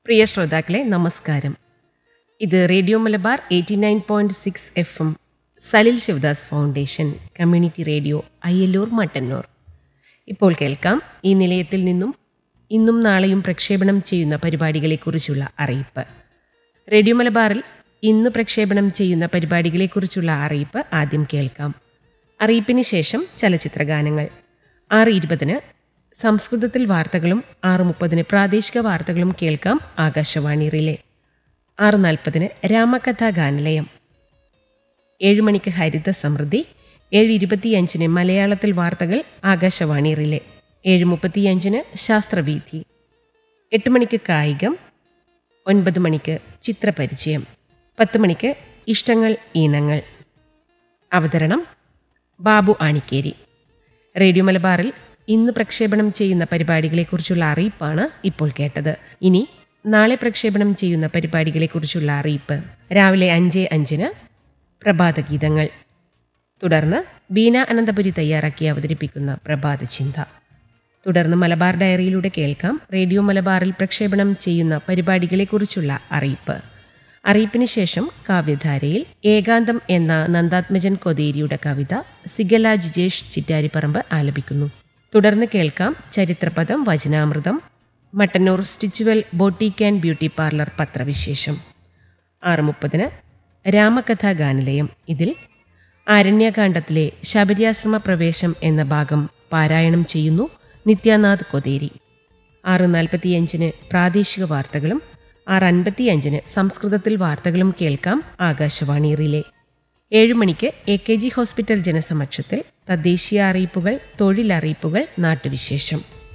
പ്രിയ ശ്രോതാക്കളെ നമസ്കാരം ഇത് radio Malabar eighty nine point six F M Salil Sivadas foundation community radio Ayyalloor Mattannur ഇപ്പോൾ കേൾക്കാം ഈ നിലയത്തിൽ നിന്നും ഇന്നും നാളെയും പ്രക്ഷേപണം ചെയ്യുന്ന പരിപാടികളെക്കുറിച്ചുള്ള അറിയിപ്പ് റേഡിയോ മലബാറിൽ ഇന്ന് പ്രക്ഷേപണം ചെയ്യുന്ന പരിപാടികളെക്കുറിച്ചുള്ള അറിയിപ്പ് ആദ്യം കേൾക്കാം അറിയിപ്പിന് ശേഷം ചലച്ചിത്ര ഗാനങ്ങൾ ആറ് ഇരുപതിന് സംസ്കൃതത്തിൽ വാർത്തകളും ആറ് മുപ്പതിന് പ്രാദേശിക വാർത്തകളും കേൾക്കാം ആകാശവാണി റിലേ ആറ് നാൽപ്പതിന് രാമകഥാ ഗാനലയം ഏഴ് മണിക്ക് ഹരിത സമൃദ്ധി ഏഴ് ഇരുപത്തിയഞ്ചിന് മലയാളത്തിൽ വാർത്തകൾ ആകാശവാണി റിലേ ഏഴ് മുപ്പത്തിയഞ്ചിന് ശാസ്ത്രവീഥി എട്ട് മണിക്ക് കായികം ഒൻപത് മണിക്ക് ചിത്രപരിചയം പത്ത് മണിക്ക് ഇഷ്ടങ്ങൾ ഈണങ്ങൾ അവതരണം ബാബു ആണിക്കേരി റേഡിയോ മലബാറിൽ ഇന്ന് പ്രക്ഷേപണം ചെയ്യുന്ന പരിപാടികളെക്കുറിച്ചുള്ള അറിയിപ്പാണ് ഇപ്പോൾ കേട്ടത് ഇനി നാളെ പ്രക്ഷേപണം ചെയ്യുന്ന പരിപാടികളെക്കുറിച്ചുള്ള അറിയിപ്പ് രാവിലെ അഞ്ച് അഞ്ചിന് പ്രഭാതഗീതങ്ങൾ തുടർന്ന് ബീന അനന്തപുരി തയ്യാറാക്കി അവതരിപ്പിക്കുന്ന പ്രഭാത ചിന്ത തുടർന്ന് മലബാർ ഡയറിയിലൂടെ കേൾക്കാം റേഡിയോ മലബാറിൽ പ്രക്ഷേപണം ചെയ്യുന്ന പരിപാടികളെക്കുറിച്ചുള്ള അറിയിപ്പ് അറിയിപ്പിന് ശേഷം കാവ്യധാരയിൽ ഏകാന്തം എന്ന നന്ദാത്മജൻ കൊതേരിയുടെ കവിത സിഗല ജിജേഷ് ചിറ്റാരിപ്പറമ്പ് ആലപിക്കുന്നു തുടർന്ന് കേൾക്കാം ചരിത്രപദം വചനാമൃതം Mattannur stitchual boutique and beauty parlour പത്രവിശേഷം ആറ് മുപ്പതിന് രാമകഥാ ഗാനലയം ഇതിൽ ആരണ്യകാന്ഡത്തിലെ ശബരിയാശ്രമ പ്രവേശം എന്ന ഭാഗം പാരായണം ചെയ്യുന്നു നിത്യാനാഥ് കൊതേരി ആറ് നാൽപ്പത്തിയഞ്ചിന് പ്രാദേശിക വാർത്തകളും ആറ് അൻപത്തിയഞ്ചിന് സംസ്കൃതത്തിൽ വാർത്തകളും കേൾക്കാം ആകാശവാണി റിലേ ഏഴ് മണിക്ക് എ കെ ജി ഹോസ്പിറ്റൽ ജനസമക്ഷത്തിൽ തദ്ദേശീയ അറിയിപ്പുകൾ തൊഴിലറിയിപ്പുകൾ നാട്ടുവിശേഷം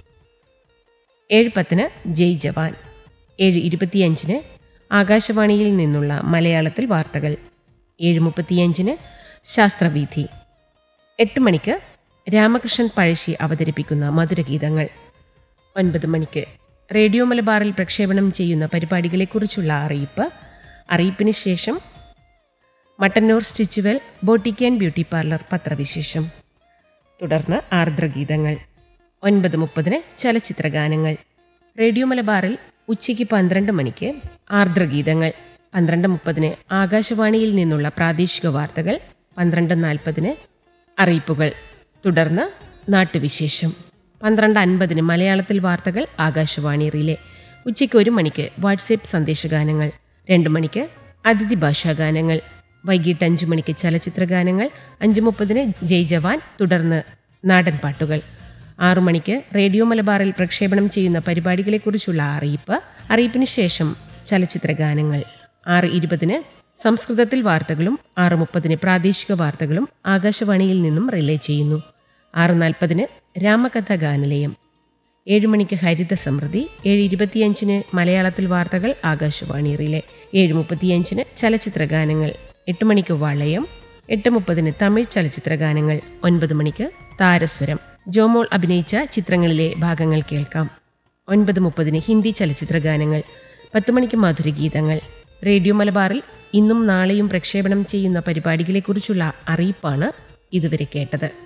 ഏഴ് പത്തിന് ജയ് ജവാൻ ഏഴ് ഇരുപത്തിയഞ്ചിന് ആകാശവാണിയിൽ നിന്നുള്ള മലയാളത്തിൽ വാർത്തകൾ ഏഴ് മുപ്പത്തിയഞ്ചിന് ശാസ്ത്രവീഥി എട്ട് മണിക്ക് രാമകൃഷ്ണൻ പഴശ്ശി അവതരിപ്പിക്കുന്ന മധുരഗീതങ്ങൾ ഒൻപത് മണിക്ക് റേഡിയോ മലബാറിൽ പ്രക്ഷേപണം ചെയ്യുന്ന പരിപാടികളെക്കുറിച്ചുള്ള അറിയിപ്പ് അറിയിപ്പിന് ശേഷം Mattannur stitchual boutique and beauty parlour പത്രവിശേഷം തുടർന്ന് ആർദ്രഗീതങ്ങൾ ഒൻപത് മുപ്പതിന് ചലച്ചിത്ര ഗാനങ്ങൾ റേഡിയോ മലബാറിൽ ഉച്ചയ്ക്ക് പന്ത്രണ്ട് മണിക്ക് ആർദ്രഗീതങ്ങൾ പന്ത്രണ്ട് മുപ്പതിന് ആകാശവാണിയിൽ നിന്നുള്ള പ്രാദേശിക വാർത്തകൾ പന്ത്രണ്ട് നാൽപ്പതിന് അറിയിപ്പുകൾ തുടർന്ന് നാട്ടുവിശേഷം പന്ത്രണ്ട് അൻപതിന് മലയാളത്തിൽ വാർത്തകൾ ആകാശവാണി റിലേ ഉച്ചയ്ക്ക് ഒരു മണിക്ക് വാട്സേപ്പ് സന്ദേശഗാനങ്ങൾ രണ്ട് മണിക്ക് അതിഥി ഭാഷാഗാനങ്ങൾ വൈകിട്ട് അഞ്ചു മണിക്ക് ചലച്ചിത്ര ഗാനങ്ങൾ അഞ്ച് മുപ്പതിന് ജയ് ജവാൻ തുടർന്ന് നാടൻ പാട്ടുകൾ ആറു മണിക്ക് റേഡിയോ മലബാറിൽ പ്രക്ഷേപണം ചെയ്യുന്ന പരിപാടികളെക്കുറിച്ചുള്ള അറിയിപ്പ് അറിയിപ്പിന് ശേഷം ചലച്ചിത്ര ഗാനങ്ങൾ ആറ് ഇരുപതിന് സംസ്കൃതത്തിൽ വാർത്തകളും ആറ് മുപ്പതിന് പ്രാദേശിക വാർത്തകളും ആകാശവാണിയിൽ നിന്നും റിലേ ചെയ്യുന്നു ആറ് നാൽപ്പതിന് രാമകഥ ഗാനലയം ഏഴ് മണിക്ക് ഹരിത സമൃദ്ധി ഏഴ് ഇരുപത്തിയഞ്ചിന് മലയാളത്തിൽ വാർത്തകൾ ആകാശവാണി റിലേ ഏഴ് മുപ്പത്തിയഞ്ചിന് ചലച്ചിത്ര ഗാനങ്ങൾ എട്ട് മണിക്ക് വളയം എട്ട് മുപ്പതിന് തമിഴ് ചലച്ചിത്ര ഗാനങ്ങൾ ഒൻപത് മണിക്ക് താരസ്വരം ജോമോൾ അഭിനയിച്ച ചിത്രങ്ങളിലെ ഭാഗങ്ങൾ കേൾക്കാം ഒൻപത് മുപ്പതിന് ഹിന്ദി ചലച്ചിത്ര ഗാനങ്ങൾ പത്ത് മണിക്ക് മധുരഗീതങ്ങൾ റേഡിയോ മലബാറിൽ ഇന്നും നാളെയും പ്രക്ഷേപണം ചെയ്യുന്ന പരിപാടികളെക്കുറിച്ചുള്ള അറിയിപ്പാണ് ഇതുവരെ കേട്ടത്